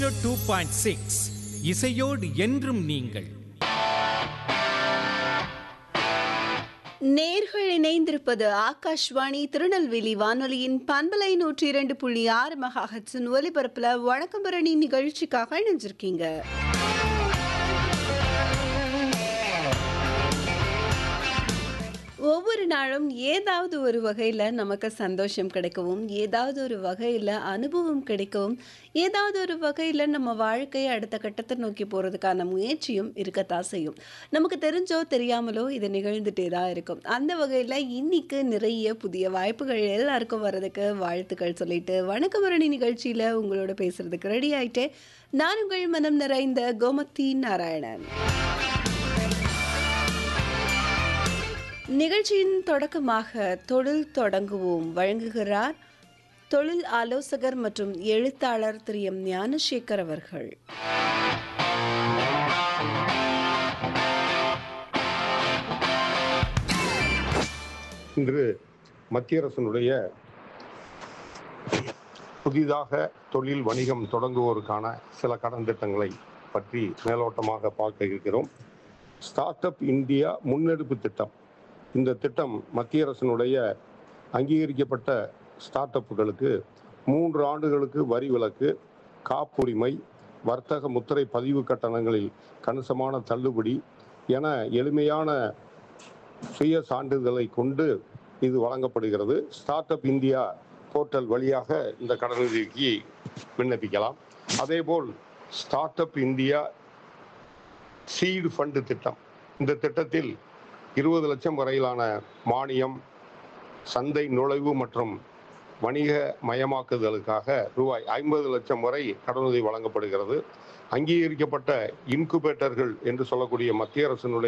two point six இசையோடு என்றும் நீங்கள் நேர்கள் இணைந்திருப்பது ஆகாஷ்வாணி திருநெல்வேலி வானொலியின் பண்பலை நூற்றி இரண்டு புள்ளி ஆறு மெகாஹட்ஸின் ஒலிபரப்புல வணக்கம் பரணி நிகழ்ச்சிக்காக இணைஞ்சிருக்கீங்க ஒவ்வொரு நாளும் ஏதாவது ஒரு வகையில் நமக்கு சந்தோஷம் கிடைக்கவும் ஏதாவது ஒரு வகையில் அனுபவம் கிடைக்கவும் ஏதாவது ஒரு வகையில் நம்ம வாழ்க்கையை அடுத்த கட்டத்தை நோக்கி போகிறதுக்கான முயற்சியும் இருக்கத்தான் செய்யும் நமக்கு தெரிஞ்சோ தெரியாமலோ இது நிகழ்ந்துட்டே தான் இருக்கும் அந்த வகையில் இன்னைக்கு நிறைய புதிய வாய்ப்புகள் எல்லாருக்கும் வர்றதுக்கு வாழ்த்துக்கள் சொல்லிட்டு வணக்கமரணி நிகழ்ச்சியில் உங்களோட பேசுறதுக்கு ரெடி ஆயிட்டு நான் உங்கள் மனம் நிறைந்த கோமதி நாராயணன் நிகழ்ச்சியின் தொடக்கமாக தொழில் தொடங்குவோம் வழங்குகிறார் தொழில் ஆலோசகர் மற்றும் எழுத்தாளர் திரு எம் ஞானசேகர் அவர்கள் இன்று மத்திய அரசினுடைய புதிதாக தொழில் வணிகம் தொடங்குவோருக்கான சில கடன் திட்டங்களை பற்றி மேலோட்டமாக பார்க்க இருக்கிறோம் ஸ்டார்ட் அப் இந்தியா முன்னெடுப்பு திட்டம் இந்த திட்டம் மத்திய அரசினுடைய அங்கீகரிக்கப்பட்ட ஸ்டார்ட் அப்புகளுக்கு மூன்று ஆண்டுகளுக்கு வரி விலக்கு காப்புரிமை வர்த்தக முத்திரை பதிவு கட்டணங்களில் கணிசமான தள்ளுபடி என எளிமையான சுய சான்றிதழை கொண்டு இது வழங்கப்படுகிறது ஸ்டார்ட் அப் இந்தியா போர்ட்டல் வழியாக இந்த கடனுதவிக்கு விண்ணப்பிக்கலாம் அதேபோல் start up India seed fund திட்டம் இந்த திட்டத்தில் இருபது லட்சம் வரையிலான மானியம் சந்தை நுழைவு மற்றும் வணிக மயமாக்குதலுக்காக ரூபாய் ஐம்பது லட்சம் வரை கடனுதவி வழங்கப்படுகிறது அங்கீகரிக்கப்பட்ட இன்குபேட்டர்கள் என்று சொல்லக்கூடிய மத்திய அரசினுடைய